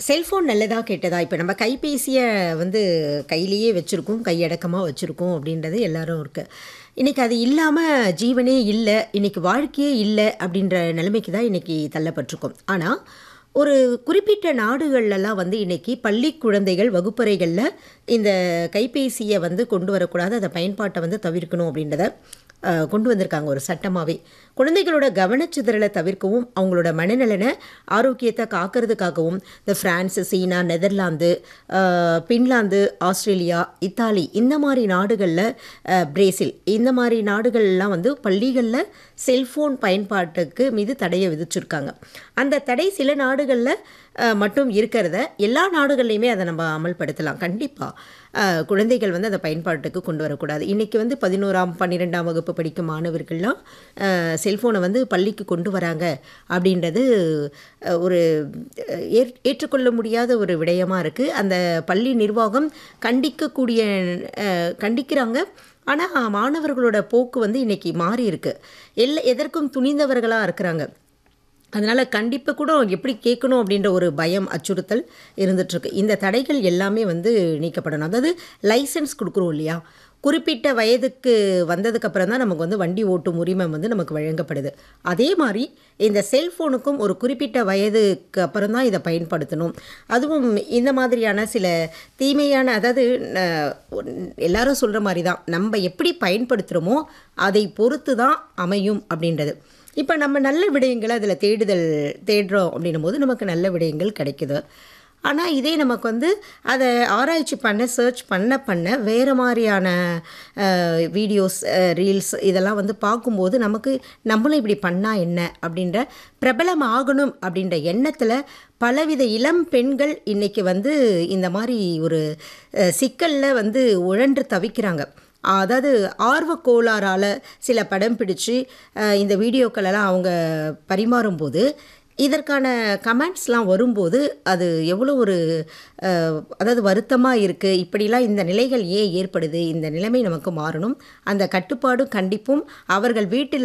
cellphone நல்லதா கெட்டதா இப்போ நம்ம கைபேசியை வந்து கையிலேயே வச்சுருக்கோம் கையடக்கமாக வச்சுருக்கோம் அப்படின்றது எல்லாரும் இருக்கு இன்றைக்கி அது இல்லாமல் ஜீவனே இல்லை இன்றைக்கி வாழ்க்கையே இல்லை அப்படின்ற நிலைமைக்கு தான் இன்றைக்கி தள்ளப்பட்டிருக்கோம் ஆனால் ஒரு குறிப்பிட்ட நாடுகள்லாம் வந்து இன்றைக்கி பள்ளி குழந்தைகள் வகுப்பறைகளில் இந்த கைபேசியை வந்து கொண்டு வரக்கூடாது அதை பயன்பாட்டை வந்து தவிர்க்கணும் அப்படின்றத அஹ், கொண்டு வந்திருக்காங்க ஒரு சட்டமாகவே குழந்தைகளோட கவனச்சிதறலை தவிர்க்கவும் அவங்களோட மனநலனை ஆரோக்கியத்தை காக்கிறதுக்காகவும் இந்த பிரான்ஸ் சீனா Netherlands ah, Finland Australia Italy இந்த மாதிரி நாடுகளில் பிரேசில் இந்த மாதிரி நாடுகள்லாம் வந்து பள்ளிகளில் செல்ஃபோன் பயன்பாட்டுக்கு மீது தடையை விதிச்சிருக்காங்க அந்த தடை சில நாடுகளில் மட்டும் இருக்கிறத எல்லா நாடுகள்லையுமே அதை நம்ம அமல்படுத்தலாம் கண்டிப்பாக குழந்தைகள் வந்து அதை பயன்பாட்டுக்கு கொண்டு வரக்கூடாது இன்றைக்கி வந்து பதினோராம் பன்னிரெண்டாம் வகுப்பு படிக்கும் மாணவர்கள்லாம் செல்ஃபோனை வந்து பள்ளிக்கு கொண்டு வராங்க அப்படின்றது அஹ், ஒரு அஹ், ஏற் ஏற்றுக்கொள்ள முடியாத ஒரு விடயமாக இருக்குது அந்த பள்ளி நிர்வாகம் கண்டிக்கக்கூடிய அஹ், கண்டிக்கிறாங்க ஆனால் மாணவர்களோட போக்கு வந்து இன்றைக்கி மாறி இருக்கு எல்லா எதற்கும் துணிந்தவர்களாக இருக்கிறாங்க அதனால் கண்டிப்பாக கூட எப்படி கேட்கணும் அப்படின்ற ஒரு பயம் அச்சுறுத்தல் இருந்துகிட்ருக்கு இந்த தடைகள் எல்லாமே வந்து நீக்கப்படணும் அதாவது லைசன்ஸ் கொடுக்குறோம் இல்லையா குறிப்பிட்ட வயதுக்கு வந்ததுக்கப்புறம் தான் நமக்கு வந்து வண்டி ஓட்டும் உரிமம் வந்து நமக்கு வழங்கப்படுது அதே மாதிரி இந்த செல்ஃபோனுக்கும் ஒரு குறிப்பிட்ட வயதுக்கு அப்புறம் தான் இதை பயன்படுத்தணும் அதுவும் இந்த மாதிரியான சில தீமையான அதாவது ந- எல்லாரும் சொல்கிற மாதிரி தான் நம்ம எப்படி பயன்படுத்துகிறோமோ அதை பொறுத்து தான் அமையும் அப்படின்றது இப்போ நம்ம நல்ல விடயங்களை அதில் தேடுதல் தேடுறோம் அப்படின்னும் போது நமக்கு நல்ல விடயங்கள் கிடைக்குது ஆனால் இதே நமக்கு வந்து அதை ஆராய்ச்சி பண்ண சர்ச் பண்ண பண்ண வேறு மாதிரியான வீடியோஸ் ரீல்ஸ் இதெல்லாம் வந்து பார்க்கும்போது நமக்கு நம்மளும் இப்படி பண்ணால் என்ன அப்படின்ற பிரபலம் ஆகணும் அப்படின்ற எண்ணத்தில் பலவித இளம் பெண்கள் இன்றைக்கி வந்து இந்த மாதிரி ஒரு சிக்கலில் வந்து உழன்று தவிக்கிறாங்க அதாவது ஆர்வ கோளாறால் சில படம் பிடிச்சு அஹ், இந்த வீடியோக்களெல்லாம் அவங்க பரிமாறும்போது இதற்கான கமெண்ட்ஸ்லாம் வரும்போது அது எவ்வளோ ஒரு அஹ், அதாவது வருத்தமாக இருக்குது இப்படிலாம் இந்த நிலைகள் ஏன் ஏற்படுது இந்த நிலைமை நமக்கு மாறணும் அந்த கட்டுப்பாடும் கண்டிப்பும் அவர்கள் வீட்டில்